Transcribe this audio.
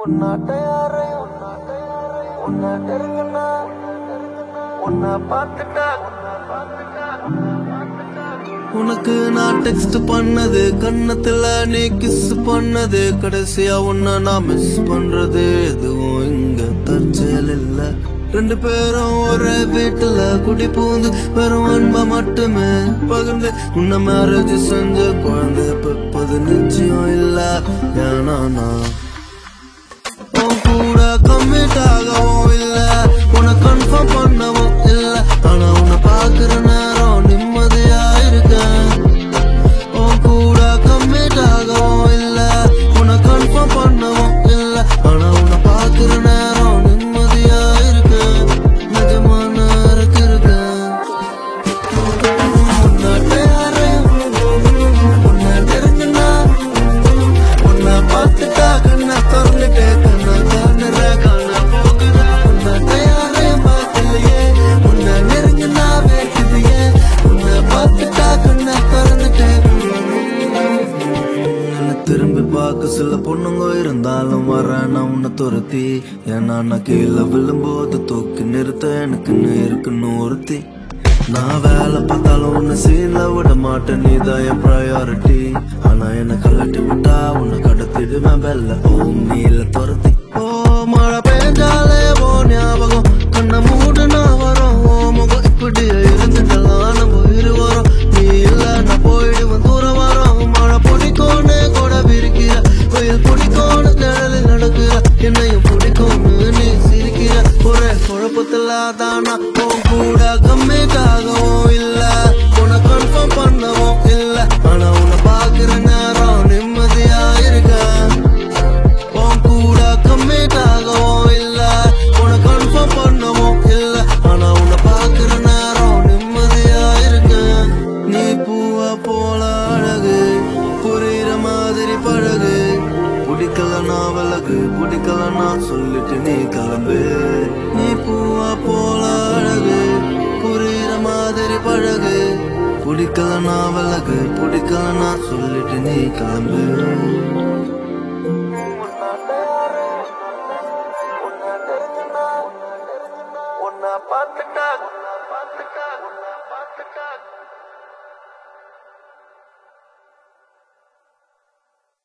உன்னாட்ட யாரையும் உன்னாட்ட இருக்குன்னா உன்னை பார்த்துட்டா உனக்கு நான் டெக்ஸ்ட் பண்ணது கன்னத்துல நீ கிஸ் பண்ணது கடைசியா உன்ன நான் மிஸ் பண்றது எதுவும் இங்க தற்செயல் இல்ல ரெண்டு பேரும் ஒரே வீட்டுல குடி பூந்து வெறும் அன்பை மட்டுமே பகிர்ந்து உன்ன மேரேஜ் செஞ்ச குழந்தை பெப்பது நிச்சயம் இல்ல ஏன்னா நான் உன் கூட கம்மிட் ஆகவும் இல்ல உன்னை கன்ஃபார்ம் பண்ணவும் இல்ல ஆனா உன்னை பாக்குற நேரம் நிம்மதியா இருக்கேன் உன் கூட கம்மிட் ஆகவும் இல்ல உன்னை கன்ஃபார்ம் பண்ணவும் இல்ல ஆனா உன்னை பாக்குற நேரம் நிம்மதியா இருக்கேன் நிஜமா நான் இருக்கேன் உன்னாட்ட யாரையும் உன்னை தெரிஞ்சுன்னா உன்னை பார்த்துட்டா கண்ணை திறந்துட்டு கண்ணை திறந்துற கண்ணை போகுற உன்னாட்ட யாரையும் பார்க்கலையே உன்னை நெருங்கினா வேக்குதையே உன்னை பார்த்துட்டா கண்ணை திறந்துட்டு என்னை திரும்பி பார்க்க சில பொண்ணுங்க இருந்தாலும் வரேன் நான் உன்னை துரத்தி ஏன்னா நான் கீழே விழும்போது தூக்கி நிறுத்த எனக்குன்னு இருக்குன்னு ஒருத்தி நான் வேலை பார்த்தாலும் உன்னை சீல விட மாட்டேன் நீதான் என் ப்ரையாரிட்டி ஆனா என்னை கலட்டி விட்டா உன்னை கடத்திடுவேன் வெள்ள ஓ நீல துரத்தி ஓ மழை பெஞ்சாலே ஓ ஞாபகம் கண்ணை மூடுனா வரும் ஓ முகம் இப்படியே இருந்துட்டலாம் நம்ம இருவரும் நீ இல்ல நான் போயிடுவேன் தூரம் வரோம் மழை பிடிக்கும்னு கூட விரிக்கிற வெயில் பிடிக்கும்னு நிழலில் நடக்கிற என்னையும் பிடிக்கும்னு நீ சிரிக்கிற ஒரே குழப்பத்துல தானா உன் கூட கம்மிட்டாகவும் இல்ல உன்னை கன்ஃபார்ம் பண்ணவும் இல்ல ஆனா உன்னை பாக்குற நேரம் நிம்மதியா இருக்கேன் உன் கூட கம்மிட் ஆகவும் இல்ல உன்னை கன்ஃபார்ம் பண்ணவும் இல்ல ஆனா உன்னை பாக்குற நேரம் நிம்மதியா இருக்கேன் நீ பூவா போல அழகு புரியுற மாதிரி பழகு பிடிக்கலனா விலகு பிடிக்கலனா சொல்லிட்டு நீ கிளம்பு நீ பூவா போல அழகு புரியுற மாதிரி பழகு பிடிக்கலனா விலகு பிடிக்கலனா சொல்லிட்டு நீ கிளம்பு உன்னாட்ட யாரையும் உன்னை தெரிஞ்சுன்னா உன்னை பார்த்துட்டா